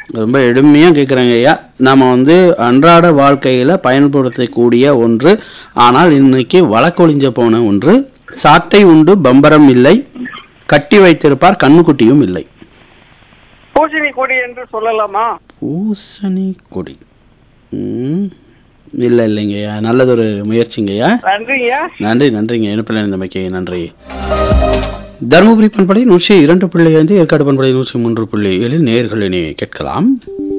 ரொம்ப எளிமையாக கேட்குறாங்க ஐயா நாம் வந்து அன்றாட வாழ்க்கையில் பயன்படுத்தக்கூடிய ஒன்று ஆனால் இன்னைக்கு வழக்கொழிஞ்ச போன ஒன்று சாட்டை உண்டு பம்பரம் இல்லை கட்டி வைத்திருப்பார் கண்ணுக்குட்டியும் இல்லை பூசணி கொடி என்று சொல்லலாமா பூசணி கொடி ம், இல்லை இல்லைங்கய்யா நல்லதொரு முயற்சிங்கய்யா நன்றிங்க நன்றி நன்றிங்க இணைப்பில் இருந்தமைக்கு நன்றி தருமபுரி பண்படை நூற்றி இரண்டு புள்ளி ஐந்து ஏற்காடு பண்படை நூற்றி மூன்று புள்ளி ஏழில் நேர்களினே கேட்கலாம்